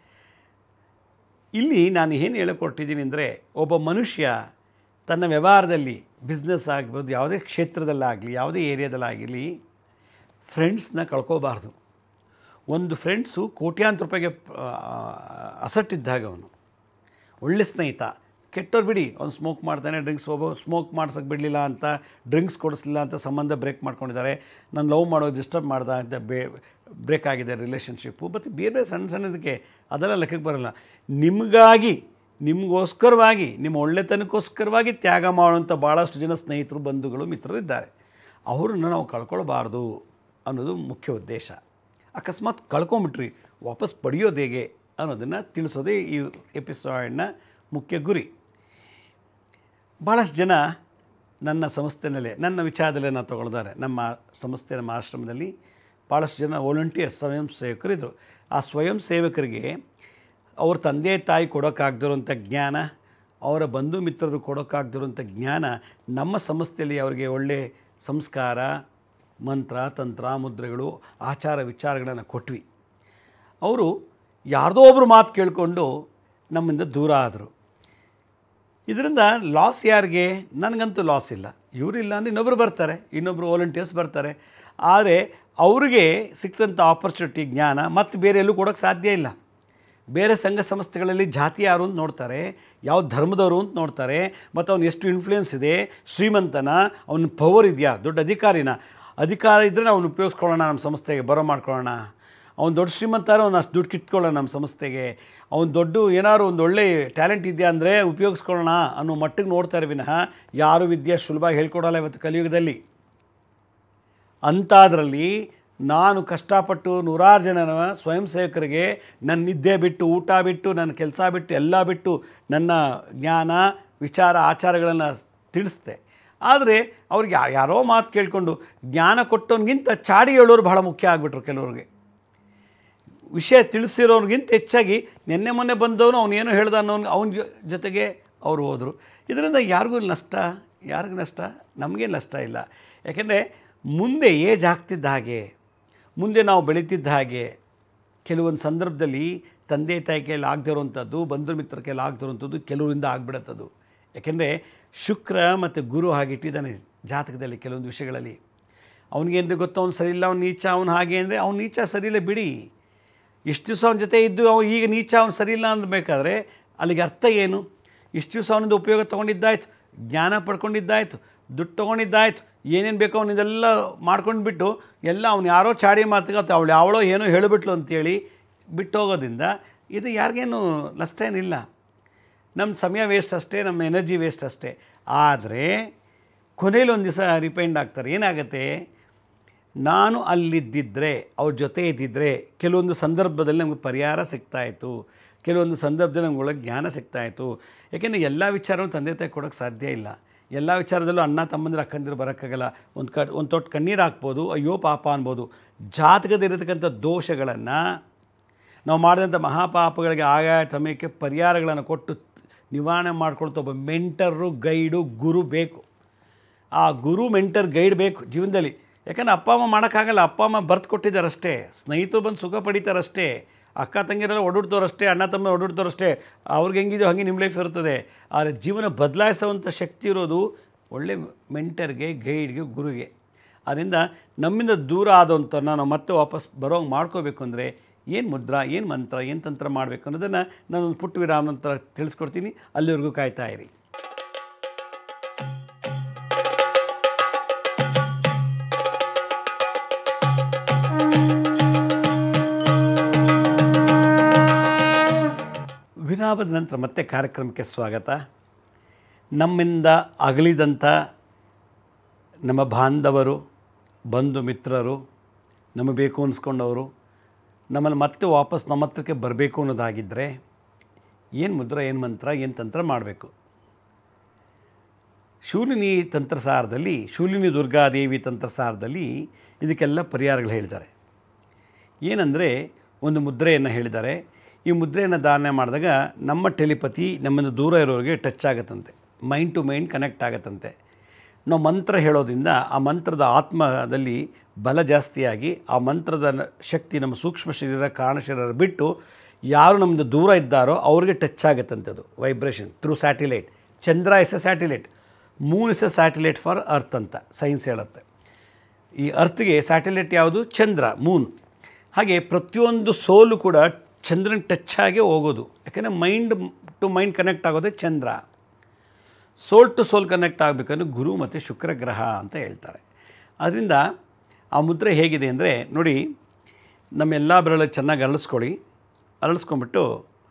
ಇಲ್ಲಿ ನಾನು ಏನು ಹೇಳಿಕೊಟ್ಟಿದ್ದೀನಿ ಅಂದರೆ ಒಬ್ಬ ಮನುಷ್ಯ ತನ್ನ ವ್ಯವಹಾರದಲ್ಲಿ ಬಿಸ್ನೆಸ್ ಆಗ್ಬೋದು ಯಾವುದೇ ಕ್ಷೇತ್ರದಲ್ಲಾಗಲಿ ಯಾವುದೇ ಏರಿಯಾದಲ್ಲಾಗಲಿ ಫ್ರೆಂಡ್ಸ್ನ ಕಳ್ಕೋಬಾರ್ದು ಒಂದು ಫ್ರೆಂಡ್ಸು ಕೋಟ್ಯಾಂತರ ರೂಪಾಯಿಗೆ ಅಸಟ್ಟಿದ್ದಾಗ ಅವನು ಒಳ್ಳೆ ಸ್ನೇಹಿತ ಕೆಟ್ಟೋರು ಬಿಡಿ ಅವ್ನು ಸ್ಮೋಕ್ ಮಾಡ್ತಾನೆ ಡ್ರಿಂಕ್ಸ್ ಒಬ್ಬ ಸ್ಮೋಕ್ ಮಾಡ್ಸೋಕ್ಕೆ ಬಿಡಲಿಲ್ಲ ಅಂತ ಡ್ರಿಂಕ್ಸ್ ಕೊಡಿಸ್ಲಿಲ್ಲ ಅಂತ ಸಂಬಂಧ ಬ್ರೇಕ್ ಮಾಡ್ಕೊಂಡಿದ್ದಾರೆ ನಾನು ಲವ್ ಮಾಡೋದು ಡಿಸ್ಟರ್ಬ್ ಮಾಡ್ದ ಅಂತ ಬೇ ಬ್ರೇಕ್ ಆಗಿದೆ ರಿಲೇಷನ್ಶಿಪ್ಪು ಮತ್ತು ಬೇರೆ ಬೇರೆ ಸಣ್ಣ ಸಣ್ಣದಕ್ಕೆ ಅದೆಲ್ಲ ಲೆಕ್ಕಕ್ಕೆ ಬರೋಲ್ಲ ನಿಮಗಾಗಿ ನಿಮಗೋಸ್ಕರವಾಗಿ ನಿಮ್ಮ ಒಳ್ಳೆತನಕ್ಕೋಸ್ಕರವಾಗಿ ತ್ಯಾಗ ಮಾಡುವಂಥ ಭಾಳಷ್ಟು ಜನ ಸ್ನೇಹಿತರು ಬಂಧುಗಳು ಮಿತ್ರರು ಇದ್ದಾರೆ ಅವ್ರನ್ನ ನಾವು ಕಳ್ಕೊಳ್ಬಾರ್ದು ಅನ್ನೋದು ಮುಖ್ಯ ಉದ್ದೇಶ ಅಕಸ್ಮಾತ್ ಕಳ್ಕೊಂಬಿಟ್ರಿ ವಾಪಸ್ ಪಡೆಯೋದು ಹೇಗೆ ಅನ್ನೋದನ್ನು ತಿಳಿಸೋದೇ ಈ ಎಪಿಸೋಡ್ನ ಮುಖ್ಯ ಗುರಿ ಭಾಳಷ್ಟು ಜನ ನನ್ನ ಸಂಸ್ಥೆನಲ್ಲೇ ನನ್ನ ವಿಚಾರದಲ್ಲೇ ನಾವು ತಗೊಳ್ತಾರೆ ನಮ್ಮ ಸಂಸ್ಥೆ ನಮ್ಮ ಆಶ್ರಮದಲ್ಲಿ ಭಾಳಷ್ಟು ಜನ ವಾಲಂಟಿಯರ್ಸ್ ಸ್ವಯಂ ಸೇವಕರಿದ್ದರು ಆ ಸ್ವಯಂ ಸೇವಕರಿಗೆ ಅವ್ರ ತಂದೆ ತಾಯಿ ಕೊಡೋಕ್ಕಾಗ್ದಿರೋಂಥ ಜ್ಞಾನ ಅವರ ಬಂಧು ಮಿತ್ರರು ಕೊಡೋಕ್ಕಾಗ್ದಿರೋಂಥ ಜ್ಞಾನ ನಮ್ಮ ಸಂಸ್ಥೆಯಲ್ಲಿ ಅವರಿಗೆ ಒಳ್ಳೆ ಸಂಸ್ಕಾರ ಮಂತ್ರ ತಂತ್ರ ಮುದ್ರೆಗಳು ಆಚಾರ ವಿಚಾರಗಳನ್ನು ಕೊಟ್ವಿ ಅವರು ಯಾರ್ದೋ ಒಬ್ಬರು ಮಾತು ಕೇಳಿಕೊಂಡು ನಮ್ಮಿಂದ ದೂರ ಆದರು ಇದರಿಂದ ಲಾಸ್ ಯಾರಿಗೆ ನನಗಂತೂ ಲಾಸ್ ಇಲ್ಲ ಇವರಿಲ್ಲ ಅಂದರೆ ಇನ್ನೊಬ್ಬರು ಬರ್ತಾರೆ ಇನ್ನೊಬ್ಬರು ವಾಲಂಟಿಯರ್ಸ್ ಬರ್ತಾರೆ ಆದರೆ ಅವ್ರಿಗೆ ಸಿಕ್ತಂಥ ಆಪರ್ಚುನಿಟಿ ಜ್ಞಾನ ಮತ್ತು ಬೇರೆ ಎಲ್ಲೂ ಕೊಡೋಕ್ಕೆ ಸಾಧ್ಯ ಇಲ್ಲ ಬೇರೆ ಸಂಘ ಸಂಸ್ಥೆಗಳಲ್ಲಿ ಜಾತಿ ಯಾರು ಅಂತ ನೋಡ್ತಾರೆ ಯಾವ ಧರ್ಮದವರು ಅಂತ ನೋಡ್ತಾರೆ ಮತ್ತು ಅವ್ನು ಎಷ್ಟು ಇನ್ಫ್ಲೂಯೆನ್ಸ್ ಇದೆ ಶ್ರೀಮಂತನ ಅವನ ಪವರ್ ಇದೆಯಾ ದೊಡ್ಡ ಅಧಿಕಾರಿನ ಅಧಿಕಾರ ಇದ್ದರೆ ಅವ್ನು ಉಪಯೋಗಿಸ್ಕೊಳ್ಳೋಣ ನಮ್ಮ ಸಂಸ್ಥೆಗೆ ಬರೋ ಮಾಡ್ಕೊಳ್ಳೋಣ ಅವ್ನು ದೊಡ್ಡ ಶ್ರೀಮಂತಾರ ಅವ್ನು ಅಷ್ಟು ದುಡ್ಡು ಕಿತ್ಕೊಳ್ಳೋಣ ನಮ್ಮ ಸಂಸ್ಥೆಗೆ ಅವ್ನು ದೊಡ್ಡ ಏನಾದ್ರು ಒಂದು ಒಳ್ಳೆ ಟ್ಯಾಲೆಂಟ್ ಇದೆಯಾ ಅಂದರೆ ಉಪಯೋಗಿಸ್ಕೊಳ್ಳೋಣ ಅನ್ನೋ ಮಟ್ಟಿಗೆ ನೋಡ್ತಾರೆ ವಿನಃ ಯಾರು ವಿದ್ಯೆ ಸುಲಭ ಹೇಳ್ಕೊಡಲ್ಲ ಇವತ್ತು ಕಲಿಯುಗದಲ್ಲಿ ಅಂಥದ್ರಲ್ಲಿ ನಾನು ಕಷ್ಟಪಟ್ಟು ನೂರಾರು ಜನನ ಸ್ವಯಂ ಸೇವಕರಿಗೆ ನನ್ನ ನಿದ್ದೆ ಬಿಟ್ಟು ಊಟ ಬಿಟ್ಟು ನನ್ನ ಕೆಲಸ ಬಿಟ್ಟು ಎಲ್ಲ ಬಿಟ್ಟು ನನ್ನ ಜ್ಞಾನ ವಿಚಾರ ಆಚಾರಗಳನ್ನು ತಿಳಿಸ್ದೆ ಆದರೆ ಅವ್ರಿಗೆ ಯಾ- ಯಾರೋ ಮಾತು ಕೇಳಿಕೊಂಡು ಜ್ಞಾನ ಕೊಟ್ಟವನಿಗಿಂತ ಚಾಡಿ ಹೇಳೋರು ಬಹಳ ಮುಖ್ಯ ಆಗಿಬಿಟ್ರು ಕೆಲವ್ರಿಗೆ ವಿಷಯ ತಿಳಿಸಿರೋರ್ಗಿಂತ ಹೆಚ್ಚಾಗಿ ನಿನ್ನೆ ಮೊನ್ನೆ ಬಂದವನು ಅವನೇನೋ ಹೇಳ್ದ ಅನ್ನೋನು ಅವನ ಜೊ- ಜೊತೆಗೆ ಅವರು ಹೋದರು ಇದರಿಂದ ಯಾರಿಗೂ ನಷ್ಟ ಯಾರಿಗೂ ನಷ್ಟ ನಮಗೆ ನಷ್ಟ ಇಲ್ಲ ಯಾಕೆಂದರೆ ಮುಂದೆ ಏಜ್ ಆಗ್ತಿದ್ದ ಹಾಗೆ ಮುಂದೆ ನಾವು ಬೆಳೀತಿದ್ದ ಹಾಗೆ ಕೆಲವೊಂದು ಸಂದರ್ಭದಲ್ಲಿ ತಂದೆ ತಾಯಿ ಕೈಯಲ್ಲಿ ಆಗದಿರುವಂಥದ್ದು ಬಂಧು ಮಿತ್ರ ಕೈಯಲ್ಲಿ ಆಗದಿರುವಂಥದ್ದು ಕೆಲವರಿಂದ ಆಗ್ಬಿಡತ್ತದು ಯಾಕೆಂದರೆ ಶುಕ್ರ ಮತ್ತು ಗುರು ಹಾಗಿಟ್ಟಿದ್ದಾನೆ ಜಾತಕದಲ್ಲಿ ಕೆಲವೊಂದು ವಿಷಯಗಳಲ್ಲಿ ಅವನಿಗೇನು ಗೊತ್ತು ಅವ್ನು ಸರಿ ಇಲ್ಲ ಅವ್ನು ನೀಚ ಅವ್ನು ಹಾಗೆ ಅಂದರೆ ಅವ್ನು ನೀಚ ಸರಿ ಇಲ್ಲ ಬಿಡಿ ಇಷ್ಟು ದಿವಸ ಅವನ ಜೊತೆ ಇದ್ದು ಅವ್ನು ಈಗ ನೀಚ ಅವ್ನು ಸರಿ ಇಲ್ಲ ಅಂದಬೇಕಾದ್ರೆ ಅಲ್ಲಿಗೆ ಅರ್ಥ ಏನು ಇಷ್ಟು ದಿವಸ ಅವನಿಂದ ಉಪಯೋಗ ತೊಗೊಂಡಿದ್ದಾಯ್ತು ಜ್ಞಾನ ಪಡ್ಕೊಂಡಿದ್ದಾಯ್ತು ದುಡ್ಡು ತೊಗೊಂಡಿದ್ದಾಯ್ತು ಏನೇನು ಬೇಕೋ ಅವನಿದೆಲ್ಲ ಮಾಡ್ಕೊಂಡು ಬಿಟ್ಟು ಎಲ್ಲ ಅವ್ನು ಯಾರೋ ಚಾಡಿ ಮಾತಿಗೆ ಅವಳು ಯಾವಳೋ ಏನೋ ಹೇಳಿಬಿಟ್ಲು ಅಂತೇಳಿ ಬಿಟ್ಟು ಹೋಗೋದ್ರಿಂದ ಇದು ಯಾರಿಗೇನು ನಷ್ಟ ಏನಿಲ್ಲ ನಮ್ಮ ಸಮಯ ವೇಸ್ಟ್ ಅಷ್ಟೇ ನಮ್ಮ ಎನರ್ಜಿ ವೇಸ್ಟ್ ಅಷ್ಟೇ ಆದರೆ ಕೊನೆಯಲ್ಲಿ ಒಂದು ದಿವಸ ರಿಪೈಂಡ್ ಆಗ್ತಾರೆ ಏನಾಗುತ್ತೆ ನಾನು ಅಲ್ಲಿದ್ದಿದ್ದರೆ ಅವ್ರ ಜೊತೆ ಇದ್ದಿದ್ದರೆ ಕೆಲವೊಂದು ಸಂದರ್ಭದಲ್ಲಿ ನಮಗೆ ಪರಿಹಾರ ಸಿಗ್ತಾಯಿತ್ತು ಕೆಲವೊಂದು ಸಂದರ್ಭದಲ್ಲಿ ನಮ್ಗೆ ಒಳಗೆ ಜ್ಞಾನ ಸಿಗ್ತಾಯಿತ್ತು ಯಾಕೆಂದರೆ ಎಲ್ಲ ವಿಚಾರವನ್ನು ತಂದೆ ತಾಯಿ ಕೊಡೋಕ್ಕೆ ಸಾಧ್ಯ ಇಲ್ಲ ಎಲ್ಲ ವಿಚಾರದಲ್ಲೂ ಅಣ್ಣ ತಮ್ಮಂದಿರು ಅಕ್ಕಂದಿರು ಬರೋಕ್ಕಾಗಲ್ಲ ಒಂದು ಕ ಒಂದು ತೊಟ್ಟು ಕಣ್ಣೀರು ಹಾಕ್ಬೋದು ಅಯ್ಯೋ ಪಾಪ ಅನ್ಬೋದು ಜಾತಕದಲ್ಲಿರತಕ್ಕಂಥ ದೋಷಗಳನ್ನು ನಾವು ಮಾಡಿದಂಥ ಮಹಾಪಾಪಗಳಿಗೆ ಆಗಾಯ ಸಮಯಕ್ಕೆ ಪರಿಹಾರಗಳನ್ನು ಕೊಟ್ಟು ನಿವಾರಣೆ ಮಾಡ್ಕೊಳ್ತಾ ಒಬ್ಬ ಮೆಂಟರು ಗೈಡು ಗುರು ಬೇಕು ಆ ಗುರು ಮೆಂಟರ್ ಗೈಡ್ ಬೇಕು ಜೀವನದಲ್ಲಿ ಯಾಕಂದ್ರೆ ಅಪ್ಪ ಅಮ್ಮ ಮಾಡೋಕ್ಕಾಗಲ್ಲ ಅಪ್ಪ ಅಮ್ಮ ಬರ್ತು ಕೊಟ್ಟಿದ್ದಾರಷ್ಟೇ ಸ್ನೇಹಿತರು ಬಂದು ಸುಖ ಪಡಿತಾರಷ್ಟೇ ಅಕ್ಕ ತಂಗಿರೆಲ್ಲ ಒಡುಡ್ತವ್ರಷ್ಟೇ ಅಣ್ಣ ತಮ್ಮ ಒಡುಡ್ತವ್ರಷ್ಟೇ ಅವ್ರಿಗೆ ಹೆಂಗಿದೆಯೋ ಹಾಗೆ ನಿಮ್ಮ ಲೈಫ್ ಇರ್ತದೆ ಆದರೆ ಜೀವನ ಬದಲಾಯಿಸೋವಂಥ ಶಕ್ತಿ ಇರೋದು ಒಳ್ಳೆ ಮೆಂಟರ್ಗೆ ಗೈಡ್ಗೆ ಗುರುಗೆ ಅದರಿಂದ ನಮ್ಮಿಂದ ದೂರ ಆದಂಥವ್ರನ್ನ ನಾವು ಮತ್ತೆ ವಾಪಸ್ ಬರೋಂಗೆ ಮಾಡ್ಕೋಬೇಕು ಅಂದರೆ ಏನು ಮುದ್ರಾ ಏನು ಮಂತ್ರ ಏನು ತಂತ್ರ ಮಾಡಬೇಕು ಅನ್ನೋದನ್ನು ನಾನೊಂದು ಪುಟ್ಟ ವಿರಾಮ ನಂತರ ತಿಳಿಸ್ಕೊಡ್ತೀನಿ ಅಲ್ಲಿವರೆಗೂ ಕಾಯ್ತಾ ಇರಿ ವಿರಾಮದ ನಂತರ ಮತ್ತೆ ಕಾರ್ಯಕ್ರಮಕ್ಕೆ ಸ್ವಾಗತ ನಮ್ಮಿಂದ ಅಗಲಿದಂಥ ನಮ್ಮ ಬಾಂಧವರು ಬಂಧು ಮಿತ್ರರು ನಮಗೆ ಬೇಕು ಅನಿಸ್ಕೊಂಡವರು ನಮ್ಮನ್ನು ಮತ್ತೆ ವಾಪಸ್ ನಮ್ಮ ಹತ್ರಕ್ಕೆ ಬರಬೇಕು ಅನ್ನೋದಾಗಿದ್ದರೆ ಏನು ಮುದ್ರ ಏನು ಮಂತ್ರ ಏನು ತಂತ್ರ ಮಾಡಬೇಕು ಶೂಲಿನಿ ತಂತ್ರಸಾರದಲ್ಲಿ ಶೂಲಿನಿ ದುರ್ಗಾದೇವಿ ತಂತ್ರಸಾರದಲ್ಲಿ ಇದಕ್ಕೆಲ್ಲ ಪರಿಹಾರಗಳು ಹೇಳಿದ್ದಾರೆ ಏನಂದರೆ ಒಂದು ಮುದ್ರೆಯನ್ನು ಹೇಳಿದ್ದಾರೆ ಈ ಮುದ್ರೆಯನ್ನು ಧಾರಣೆ ಮಾಡಿದಾಗ ನಮ್ಮ ಟೆಲಿಪತಿ ನಮ್ಮಿಂದ ದೂರ ಇರೋರಿಗೆ ಟಚ್ ಆಗುತ್ತಂತೆ ಮೈಂಡ್ ಟು ಮೈಂಡ್ ಕನೆಕ್ಟ್ ಆಗುತ್ತಂತೆ ನಾವು ಮಂತ್ರ ಹೇಳೋದ್ರಿಂದ ಆ ಮಂತ್ರದ ಆತ್ಮದಲ್ಲಿ ಬಲ ಜಾಸ್ತಿಯಾಗಿ ಆ ಮಂತ್ರದ ನ- ಶಕ್ತಿ ನಮ್ಮ ಸೂಕ್ಷ್ಮ ಶರೀರ ಕಾರಣ ಶರೀರ ಬಿಟ್ಟು ಯಾರು ನಮ್ಮದು ದೂರ ಇದ್ದಾರೋ ಅವ್ರಿಗೆ ಟಚ್ ಆಗುತ್ತಂತೆ ಅದು ವೈಬ್ರೇಷನ್ ಥ್ರೂ ಸ್ಯಾಟಿಲೈಟ್ ಚಂದ್ರ is a satellite moon is a satellite for earth ಅಂತ ಸೈನ್ಸ್ ಹೇಳುತ್ತೆ ಈ ಅರ್ತ್ಗೆ ಸ್ಯಾಟಲೈಟ್ ಯಾವುದು ಚಂದ್ರ ಮೂನ್ ಹಾಗೆ ಪ್ರತಿಯೊಂದು ಸೋಲು ಕೂಡ ಚಂದ್ರನ ಟಚ್ ಆಗೇ ಹೋಗೋದು ಯಾಕೆಂದರೆ ಮೈಂಡ್ ಟು ಮೈಂಡ್ ಕನೆಕ್ಟ್ ಆಗೋದೇ ಚಂದ್ರ ಸೋಲ್ ಟು ಸೋಲ್ ಕನೆಕ್ಟ್ ಆಗಬೇಕಂದ್ರೆ ಗುರು ಮತ್ತು ಶುಕ್ರ ಗ್ರಹ ಅಂತ ಹೇಳ್ತಾರೆ ಅದರಿಂದ ಆ ಮುದ್ರೆ ಹೇಗಿದೆ ಅಂದರೆ ನೋಡಿ ನಮ್ಮೆಲ್ಲ ಬೆರಳು ಚೆನ್ನಾಗಿ ಅರಳಿಸ್ಕೊಳ್ಳಿ ಅರಳಿಸ್ಕೊಂಬಿಟ್ಟು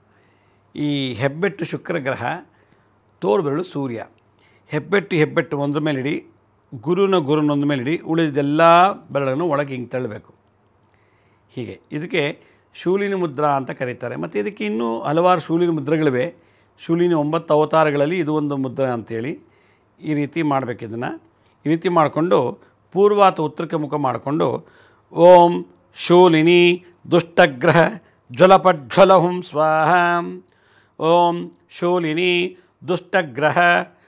ಈ ಹೆಬ್ಬೆಟ್ಟು ಶುಕ್ರ ಗ್ರಹ ತೋರು ಬೆರಳು ಸೂರ್ಯ ಹೆಬ್ಬೆಟ್ಟು ಹೆಬ್ಬೆಟ್ಟು ಒಂದ್ರ ಮೇಲೆ ಇಡಿ ಗುರುನ ಗುರುನ ಒಂದ್ರ ಮೇಲೆ ಇಡಿ ಉಳಿದೆಲ್ಲ ಬೆರಳನ್ನು ಒಳಗೆ ಹಿಂಗೆ ತಳ್ಳಬೇಕು ಹೀಗೆ ಇದಕ್ಕೆ ಶೂಲಿನಿ ಮುದ್ರಾ ಅಂತ ಕರೀತಾರೆ ಮತ್ತು ಇದಕ್ಕೆ ಇನ್ನೂ ಹಲವಾರು ಶೂಲಿನಿ ಮುದ್ರೆಗಳಿವೆ ಶೂಲಿನಿ ಒಂಬತ್ತು ಅವತಾರಗಳಲ್ಲಿ ಇದು ಒಂದು ಮುದ್ರೆ ಅಂತೇಳಿ ಈ ರೀತಿ ಮಾಡಬೇಕು ಇದನ್ನು ಈ ರೀತಿ ಮಾಡಿಕೊಂಡು ಪೂರ್ವ ಅಥವಾ ಉತ್ತರಕ್ಕೆ ಮುಖ ಮಾಡಿಕೊಂಡು ಓಂ ಶೂಲಿನಿ ದುಷ್ಟಗ್ರಹ ಜ್ವಲಪಜ್ವಲ ಹುಂ ಸ್ವಾಹ ಓಂ ಶೂಲಿನಿ ದುಷ್ಟಗ್ರಹ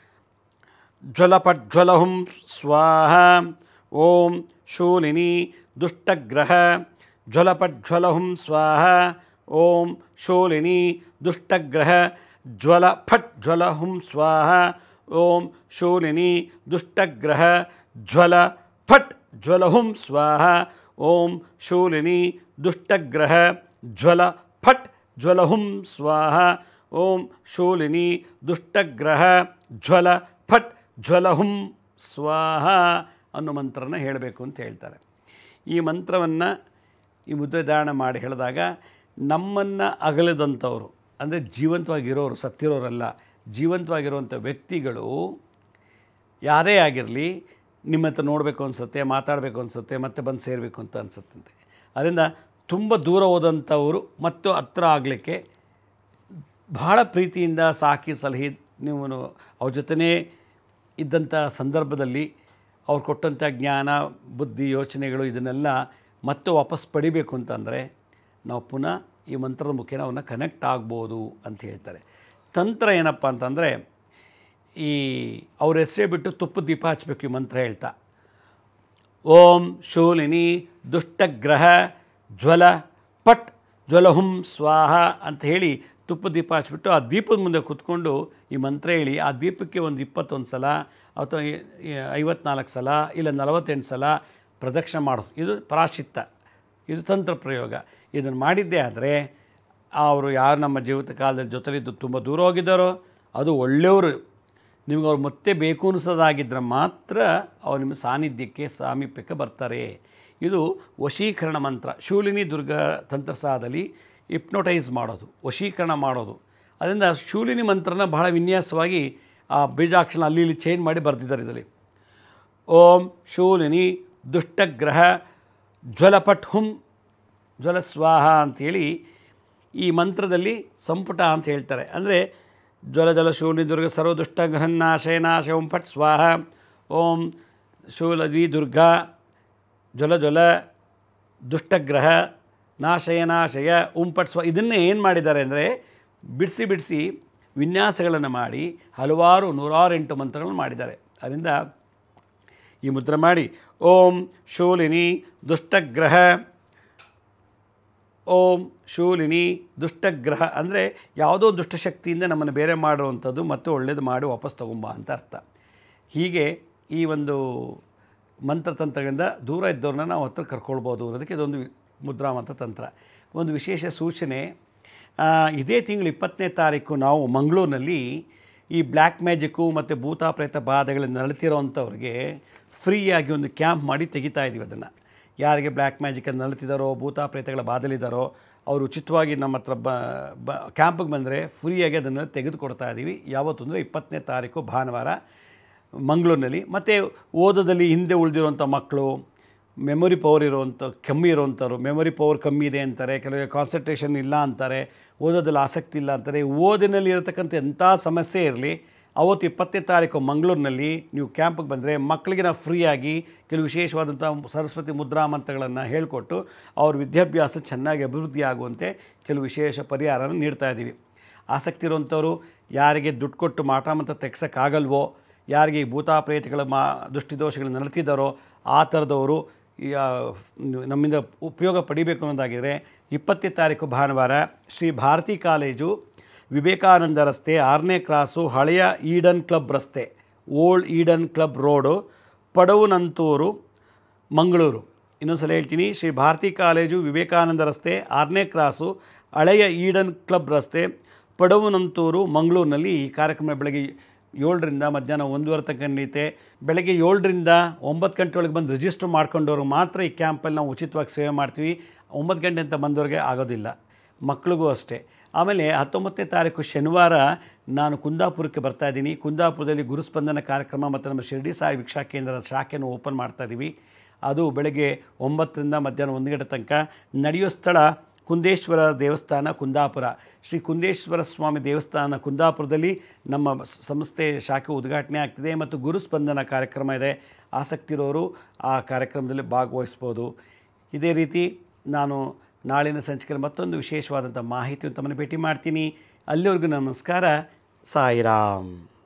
ಜ್ವಲಪಜ್ವಲಹುಂ ಸ್ವಾಹ ಓಂ ಶೂಲಿನಿ ದುಷ್ಟಗ್ರಹ ಜ್ವಲಪಜ್ವಲಹುಂ ಸ್ವಾಹ ಓಂ ಶೂಲಿನಿ ದುಷ್ಟಗ್ರಹ ಜ್ವಲ ಫಟ್ ಜ್ವಲಹುಂ ಸ್ವಾಹ ಓಂ ಶೂಲಿನಿ ದುಷ್ಟಗ್ರಹ ಜ್ವಲ ಫಟ್ ಜ್ವಲಹುಂ ಸ್ವಾಹ ಓಂ ಶೂಲಿನಿ ದುಷ್ಟಗ್ರಹ ಜ್ವಲ ಫಟ್ ಜ್ವಲಹುಂ ಸ್ವಾಹ ಓಂ ಶೂಲಿನಿ ದುಷ್ಟಗ್ರಹ ಜ್ವಲ ಫಟ್ ಜ್ವಲಹುಂ ಸ್ವಾಹ ಅನ್ನೋ ಮಂತ್ರನ ಹೇಳಬೇಕು ಅಂತ ಹೇಳ್ತಾರೆ ಈ ಮಂತ್ರವನ್ನು ಈ ಮುದ್ರೆ ಧಾರಣ ಮಾಡಿ ಹೇಳಿದಾಗ ನಮ್ಮನ್ನು ಅಗಲದಂಥವ್ರು ಅಂದರೆ ಜೀವಂತವಾಗಿರೋರು ಸತ್ತಿರೋರಲ್ಲ ಜೀವಂತವಾಗಿರುವಂಥ ವ್ಯಕ್ತಿಗಳು ಯಾರೇ ಆಗಿರಲಿ ನಿಮ್ಮ ಹತ್ರ ನೋಡಬೇಕು ಅನಿಸುತ್ತೆ ಮಾತಾಡಬೇಕು ಅನಿಸುತ್ತೆ ಮತ್ತೆ ಬಂದು ಸೇರಬೇಕು ಅಂತ ಅನಿಸುತ್ತಂತೆ ಅದರಿಂದ ತುಂಬ ದೂರ ಹೋದಂಥವರು ಮತ್ತು ಹತ್ರ ಆಗಲಿಕ್ಕೆ ಬಹಳ ಪ್ರೀತಿಯಿಂದ ಸಾಕಿ ಸಲಹಿ ನೀವು ಅವ್ರ ಜೊತೆನೇ ಇದ್ದಂಥ ಸಂದರ್ಭದಲ್ಲಿ ಅವ್ರು ಕೊಟ್ಟಂಥ ಜ್ಞಾನ ಬುದ್ಧಿ ಯೋಚನೆಗಳು ಇದನ್ನೆಲ್ಲ ಮತ್ತೆ ವಾಪಸ್ ಪಡಿಬೇಕು ಅಂತಂದರೆ ನಾವು ಪುನಃ ಈ ಮಂತ್ರದ ಮುಖೇನ ಅವನ್ನ ಕನೆಕ್ಟ್ ಆಗ್ಬೋದು ಅಂತ ಹೇಳ್ತಾರೆ ತಂತ್ರ ಏನಪ್ಪ ಅಂತಂದರೆ ಈ ಅವ್ರ ಹೆಸರೇ ಬಿಟ್ಟು ತುಪ್ಪ ದೀಪ ಹಚ್ಚಬೇಕು ಈ ಮಂತ್ರ ಹೇಳ್ತಾ ಓಂ ಶೂಲಿನಿ ದುಷ್ಟಗ್ರಹ ಜ್ವಲ ಪಟ್ ಜ್ವಲಹುಂ ಸ್ವಾಹ ಅಂತ ಹೇಳಿ ತುಪ್ಪ ದೀಪ ಹಚ್ಬಿಟ್ಟು ಆ ದೀಪದ ಮುಂದೆ ಕೂತ್ಕೊಂಡು ಈ ಮಂತ್ರ ಹೇಳಿ ಆ ದೀಪಕ್ಕೆ ಒಂದು ಇಪ್ಪತ್ತೊಂದು ಸಲ ಅಥವಾ ಈ- ಈ ಐವತ್ನಾಲ್ಕು ಸಲ ಇಲ್ಲ ನಲವತ್ತೆಂಟು ಸಲ ಪ್ರದಕ್ಷಿಣೆ ಮಾಡೋದು ಇದು ಪ್ರಾಶ್ಚಿತ್ತ ಇದು ತಂತ್ರ ಪ್ರಯೋಗ ಇದನ್ನು ಮಾಡಿದ್ದೇ ಆದರೆ ಅವರು ಯಾರು ನಮ್ಮ ಜೀವಿತ ಕಾಲದಲ್ಲಿ ಜೊತೆಲಿದ್ದು ತುಂಬ ದೂರ ಹೋಗಿದ್ದಾರೋ ಅದು ಒಳ್ಳೆಯವರು ನಿಮ್ಗೆ ಅವ್ರು ಮತ್ತೆ ಬೇಕು ಅನಿಸೋದಾಗಿದ್ದರೆ ಮಾತ್ರ ಅವ್ರು ನಿಮ್ಮ ಸಾನ್ನಿಧ್ಯಕ್ಕೆ ಸಾಮೀಪ್ಯಕ್ಕೆ ಬರ್ತಾರೆ ಇದು ವಶೀಕರಣ ಮಂತ್ರ ಶೂಲಿನಿ ದುರ್ಗ ತಂತ್ರಸಾದಲ್ಲಿ ಹಿಪ್ನೋಟೈಸ್ ಮಾಡೋದು ವಶೀಕರಣ ಮಾಡೋದು ಅದರಿಂದ ಶೂಲಿನಿ ಮಂತ್ರನ ಬಹಳ ವಿನ್ಯಾಸವಾಗಿ ಆ ಬೀಜಾಕ್ಷರ ಅಲ್ಲಿ ಇಲ್ಲಿ ಚೇಂಜ್ ಮಾಡಿ ಬರೆದಿದ್ದಾರೆ ಇದರಲ್ಲಿ ಓಂ ಶೂಲಿನಿ ದುಷ್ಟಗ್ರಹ ಜ್ವಲಪಟ್ ಹುಂ ಜ್ವಲಸ್ವಾಹ ಅಂಥೇಳಿ ಈ ಮಂತ್ರದಲ್ಲಿ ಸಂಪುಟ ಅಂತ ಹೇಳ್ತಾರೆ ಅಂದರೆ ಜ್ವಲ ಜಲ ಶೂಲಿ ದುರ್ಗ ಸರ್ವ ದುಷ್ಟಗ್ರಹನ್ನಾಶಯ ನಾಶ ಓಂ ಫಟ್ ಸ್ವಾಹ ಓಂ ಶೂಲದಿ ದುರ್ಗಾ ಜ್ವಲ ಜ್ವಲ ದುಷ್ಟಗ್ರಹ ನಾಶಯ ನಾಶಯ ಉಂಪಟ್ ಸ್ವ ಇದನ್ನೇ ಏನು ಮಾಡಿದ್ದಾರೆ ಅಂದರೆ ಬಿಡಿಸಿ ಬಿಡಿಸಿ ವಿನ್ಯಾಸಗಳನ್ನು ಮಾಡಿ ಹಲವಾರು ನೂರಾರು ಎಂಟು ಮಂತ್ರಗಳನ್ನು ಮಾಡಿದ್ದಾರೆ ಅದರಿಂದ ಈ ಮುದ್ರೆ ಮಾಡಿ ಓಂ ಶೂಲಿನಿ ದುಷ್ಟಗ್ರಹ ಓಂ ಶೂಲಿನಿ ದುಷ್ಟಗ್ರಹ ಅಂದರೆ ಯಾವುದೋ ದುಷ್ಟಶಕ್ತಿಯಿಂದ ನಮ್ಮನ್ನು ಬೇರೆ ಮಾಡುವಂಥದ್ದು ಮತ್ತು ಒಳ್ಳೇದು ಮಾಡಿ ವಾಪಸ್ ತಗೊಂಬ ಅಂತ ಅರ್ಥ ಹೀಗೆ ಈ ಒಂದು ಮಂತ್ರತಂತ್ರಗಳಿಂದ ದೂರ ಇದ್ದವ್ರನ್ನ ನಾವು ಹತ್ರ ಕರ್ಕೊಳ್ಬೋದು ಅನ್ನೋದಕ್ಕೆ ಇದೊಂದು ವಿ- ಮುದ್ರಾ ಮಂತ್ರ ತಂತ್ರ ಒಂದು ವಿಶೇಷ ಸೂಚನೆ ಆ, ಇದೇ ತಿಂಗಳು ಇಪ್ಪತ್ತನೇ ತಾರೀಕು ನಾವು ಮಂಗಳೂರಿನಲ್ಲಿ ಈ ಬ್ಲ್ಯಾಕ್ ಮ್ಯಾಜಿಕ್ಕು ಮತ್ತು ಭೂತ ಪ್ರೇತ ಬಾಧೆಗಳಿಂದ ನರಳುತ್ತಿರೋವಂಥವ್ರಿಗೆ ಫ್ರೀಯಾಗಿ ಒಂದು ಕ್ಯಾಂಪ್ ಮಾಡಿ ತೆಗಿತಾ ಇದ್ದೀವಿ ಅದನ್ನು ಯಾರಿಗೆ ಬ್ಲ್ಯಾಕ್ ಮ್ಯಾಜಿಕಲ್ಲಿ ನರಳುತ್ತಿದ್ದಾರೋ ಭೂತ ಪ್ರೇತಗಳ ಬಾಧಲಿದ್ದಾರೋ ಅವರು ಉಚಿತವಾಗಿ ನಮ್ಮ ಹತ್ರ ಬ ಬ ಕ್ಯಾಂಪಿಗೆ ಬಂದರೆ ಫ್ರೀಯಾಗಿ ಅದನ್ನು ತೆಗೆದುಕೊಡ್ತಾ ಇದ್ದೀವಿ ಯಾವತ್ತು ಅಂದರೆ ಇಪ್ಪತ್ತನೇ ತಾರೀಕು ಭಾನುವಾರ ಮಂಗಳೂರಿನಲ್ಲಿ ಮತ್ತು ಓದೋದಲ್ಲಿ ಹಿಂದೆ ಉಳಿದಿರುವಂಥ ಮಕ್ಕಳು ಮೆಮೊರಿ ಪವರ್ ಇರುವಂಥ ಕಮ್ಮಿ ಇರುವಂಥವ್ರು ಮೆಮೊರಿ ಪವರ್ ಕಮ್ಮಿ ಇದೆ ಅಂತಾರೆ ಕೆಲವರಿಗೆ ಕಾನ್ಸಂಟ್ರೇಷನ್ ಇಲ್ಲ ಅಂತಾರೆ ಓದೋದಲ್ಲಿ ಆಸಕ್ತಿ ಇಲ್ಲ ಅಂತಾರೆ ಓದಿನಲ್ಲಿ ಇರತಕ್ಕಂಥ ಎಂಥ ಸಮಸ್ಯೆ ಇರಲಿ ಅವತ್ತು ಇಪ್ಪತ್ತನೇ ತಾರೀಕು ಮಂಗಳೂರಿನಲ್ಲಿ ನೀವು ಕ್ಯಾಂಪಿಗೆ ಬಂದರೆ ಮಕ್ಕಳಿಗೆ ನಾವು ಫ್ರೀಯಾಗಿ ಕೆಲವು ವಿಶೇಷವಾದಂಥ ಸರಸ್ವತಿ ಮುದ್ರಾ ಮಂತ್ರಗಳನ್ನು ಹೇಳಿಕೊಟ್ಟು ಅವ್ರ ವಿದ್ಯಾಭ್ಯಾಸ ಚೆನ್ನಾಗಿ ಅಭಿವೃದ್ಧಿ ಆಗುವಂತೆ ಕೆಲವು ವಿಶೇಷ ಪರಿಹಾರನ ನೀಡ್ತಾ ಇದ್ದೀವಿ ಆಸಕ್ತಿ ಇರುವಂಥವ್ರು ಯಾರಿಗೆ ದುಡ್ಡು ಕೊಟ್ಟು ಮಾಟ ಮಂತ್ರ ತೆಗ್ಸೋಕ್ಕಾಗಲ್ವೋ ಯಾರಿಗೆ ಈ ಭೂತ ಪ್ರೇತಗಳ ಮಾ ದೃಷ್ಟಿದೋಷಗಳು ನಡೀತಿದ್ದಾರೋ ಆ ಥರದವರು ಈ, ಆ, ನಮ್ಮಿಂದ ಉಪಯೋಗ ಪಡಿಬೇಕು ಅನ್ನೋದಾಗಿದ್ದರೆ ಇಪ್ಪತ್ತನೇ ತಾರೀಕು ಭಾನುವಾರ ಶ್ರೀ ಭಾರತಿ ಕಾಲೇಜು ವಿವೇಕಾನಂದ ರಸ್ತೆ ಆರನೇ ಕ್ರಾಸು ಹಳೆಯ ಈಡನ್ ಕ್ಲಬ್ ರಸ್ತೆ old Eden Club road Padavunanthur Mangaluru ಇನ್ನೊಂದ್ಸಲ ಹೇಳ್ತೀನಿ ಶ್ರೀ ಭಾರತಿ ಕಾಲೇಜು ವಿವೇಕಾನಂದ ರಸ್ತೆ ಆರನೇ ಕ್ರಾಸು ಹಳೆಯ ಈಡನ್ ಕ್ಲಬ್ ರಸ್ತೆ ಪಡವುನಂತೂರು ಮಂಗಳೂರಿನಲ್ಲಿ ಈ ಕಾರ್ಯಕ್ರಮ ಬೆಳಗ್ಗೆ ಏಳರಿಂದ ಮಧ್ಯಾಹ್ನ ಒಂದೂವರೆ ತನಕ ನಡೆಯುತ್ತೆ ಬೆಳಗ್ಗೆ ಏಳರಿಂದ ಒಂಬತ್ತು ಗಂಟೆ ಒಳಗೆ ಬಂದು ರಿಜಿಸ್ಟರ್ ಮಾಡ್ಕೊಂಡವ್ರು ಮಾತ್ರ ಈ ಕ್ಯಾಂಪಲ್ಲಿ ನಾವು ಉಚಿತವಾಗಿ ಸೇವೆ ಮಾಡ್ತೀವಿ ಒಂಬತ್ತು ಗಂಟೆ ಅಂತ ಬಂದವ್ರಿಗೆ ಆಗೋದಿಲ್ಲ ಮಕ್ಕಳಿಗೂ ಅಷ್ಟೇ ಆಮೇಲೆ ಹತ್ತೊಂಬತ್ತನೇ ತಾರೀಕು ಶನಿವಾರ ನಾನು ಕುಂದಾಪುರಕ್ಕೆ ಬರ್ತಾ ಇದ್ದೀನಿ ಕುಂದಾಪುರದಲ್ಲಿ ಗುರುಸ್ಪಂದನ ಕಾರ್ಯಕ್ರಮ ಮತ್ತು ನಮ್ಮ ಶಿರ್ಡಿ ಸಾಯಿ ವೀಕ್ಷಾ ಕೇಂದ್ರದ ಶಾಖೆಯನ್ನು ಓಪನ್ ಮಾಡ್ತಾ ಇದ್ದೀವಿ ಅದು ಬೆಳಗ್ಗೆ ಒಂಬತ್ತರಿಂದ ಮಧ್ಯಾಹ್ನ ಒಂದು ಗಂಟೆ ತನಕ ನಡೆಯೋ ಸ್ಥಳ ಕುಂದೇಶ್ವರ ದೇವಸ್ಥಾನ ಕುಂದಾಪುರ ಶ್ರೀ ಕುಂದೇಶ್ವರ ಸ್ವಾಮಿ ದೇವಸ್ಥಾನ ಕುಂದಾಪುರದಲ್ಲಿ ನಮ್ಮ ಸ- ಸಂಸ್ಥೆ ಶಾಖೆ ಉದ್ಘಾಟನೆ ಆಗ್ತಿದೆ ಮತ್ತು ಗುರುಸ್ಪಂದನ ಕಾರ್ಯಕ್ರಮ ಇದೆ ಆಸಕ್ತಿ ಇರೋರು ಆ ಕಾರ್ಯಕ್ರಮದಲ್ಲಿ ಭಾಗವಹಿಸ್ಬೋದು ಇದೇ ರೀತಿ ನಾನು ನಾಳಿನ ಸಂಚಿಕೆಯಲ್ಲಿ ಮತ್ತೊಂದು ವಿಶೇಷವಾದಂಥ ಮಾಹಿತಿ ತಮ್ಮನ್ನು ಭೇಟಿ ಮಾಡ್ತೀನಿ ಅಲ್ಲಿವರೆಗೂ ನಮಸ್ಕಾರ ಸಾಯಿರಾಮ್